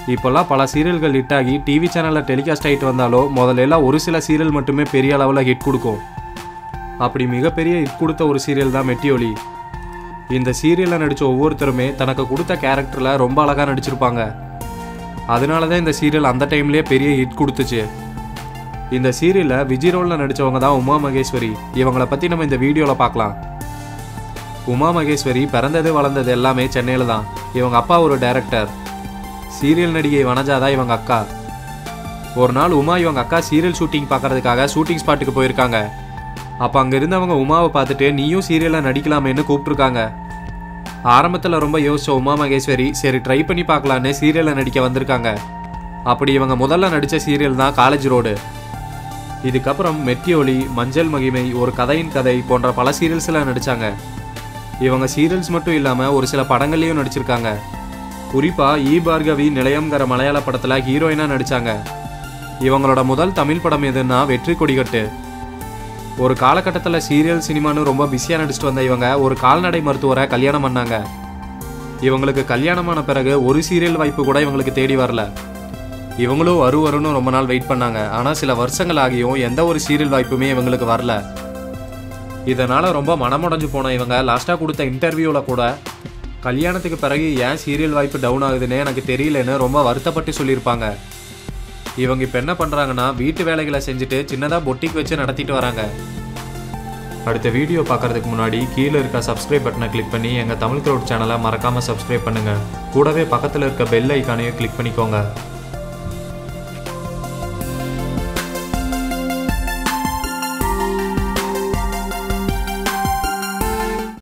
இப்போல்லாம் பல சீரியல்கள் ஹிட் ஆகி டிவி சேனலில் டெலிகாஸ்ட் ஆகிட்டு வந்தாலும் முதல்ல எல்லாம் ஒரு சில சீரியல் மட்டுமே பெரிய அளவில் ஹிட் கொடுக்கும் அப்படி மிகப்பெரிய ஹிட் கொடுத்த ஒரு சீரியல் தான் மெட்டியொலி இந்த சீரியலில் நடித்த ஒவ்வொருத்தருமே தனக்கு கொடுத்த கேரக்டரில் ரொம்ப அழகாக நடிச்சிருப்பாங்க அதனால தான் இந்த சீரியல் அந்த டைம்லேயே பெரிய ஹிட் கொடுத்துச்சு இந்த சீரியலில் விஜய் ரோலில் நடித்தவங்க தான் உமா மகேஸ்வரி இவங்களை பற்றி நம்ம இந்த வீடியோவில் பார்க்கலாம் உமா மகேஸ்வரி பிறந்தது வளர்ந்தது எல்லாமே சென்னையில் தான் இவங்க அப்பா ஒரு டைரக்டர் சீரியல் நடிகை வனஜா தான் இவங்க அக்கா ஒரு நாள் உமா இவங்க அக்கா சீரியல் ஷூட்டிங் பார்க்கறதுக்காக ஷூட்டிங் ஸ்பாட்டுக்கு போயிருக்காங்க அப்போ அங்கே இருந்தவங்க உமாவை பார்த்துட்டு நீயும் சீரியலில் நடிக்கலாமேன்னு கூப்பிட்ருக்காங்க ஆரம்பத்தில் ரொம்ப யோசிச்ச உமா மகேஸ்வரி சரி ட்ரை பண்ணி பார்க்கலான்னு சீரியலில் நடிக்க வந்திருக்காங்க அப்படி இவங்க முதல்ல நடித்த சீரியல் தான் காலேஜ் ரோடு இதுக்கப்புறம் மெட்டியொலி மஞ்சள் மகிமை ஒரு கதையின் கதை போன்ற பல சீரியல்ஸில் நடித்தாங்க இவங்க சீரியல்ஸ் மட்டும் இல்லாமல் ஒரு சில படங்கள்லையும் நடிச்சிருக்காங்க குறிப்பாக ஈ பார்கவி நிலையம்ங்கிற மலையாள படத்தில் ஹீரோயினாக நடித்தாங்க இவங்களோட முதல் தமிழ் படம் எதுன்னா வெற்றி கொடிகட்டு ஒரு காலகட்டத்தில் சீரியல் சினிமான்னு ரொம்ப பிஸியாக நடிச்சிட்டு வந்த இவங்க ஒரு கால்நடை மருத்துவரை கல்யாணம் பண்ணாங்க இவங்களுக்கு கல்யாணமான பிறகு ஒரு சீரியல் வாய்ப்பு கூட இவங்களுக்கு தேடி வரல இவங்களும் வரு வருன்னு ரொம்ப நாள் வெயிட் பண்ணாங்க ஆனால் சில வருஷங்கள் ஆகியும் எந்த ஒரு சீரியல் வாய்ப்புமே இவங்களுக்கு வரல இதனால் ரொம்ப மனமுடைஞ்சு போன இவங்க லாஸ்ட்டாக கொடுத்த இன்டர்வியூவில் கூட கல்யாணத்துக்கு பிறகு ஏன் சீரியல் வாய்ப்பு டவுன் ஆகுதுன்னு எனக்கு தெரியலன்னு ரொம்ப வருத்தப்பட்டு சொல்லியிருப்பாங்க இவங்க இப்போ என்ன பண்ணுறாங்கன்னா வீட்டு வேலைகளை செஞ்சுட்டு சின்னதாக பொட்டிக் வச்சு நடத்திட்டு வராங்க அடுத்த வீடியோ பார்க்கறதுக்கு முன்னாடி கீழே இருக்க சப்ஸ்கிரைப் பட்டனை கிளிக் பண்ணி எங்கள் தமிழ் க்ரௌட் சேனலை மறக்காமல் சப்ஸ்கிரைப் பண்ணுங்கள் கூடவே பக்கத்தில் இருக்க பெல் ஐக்கானையும் கிளிக் பண்ணிக்கோங்க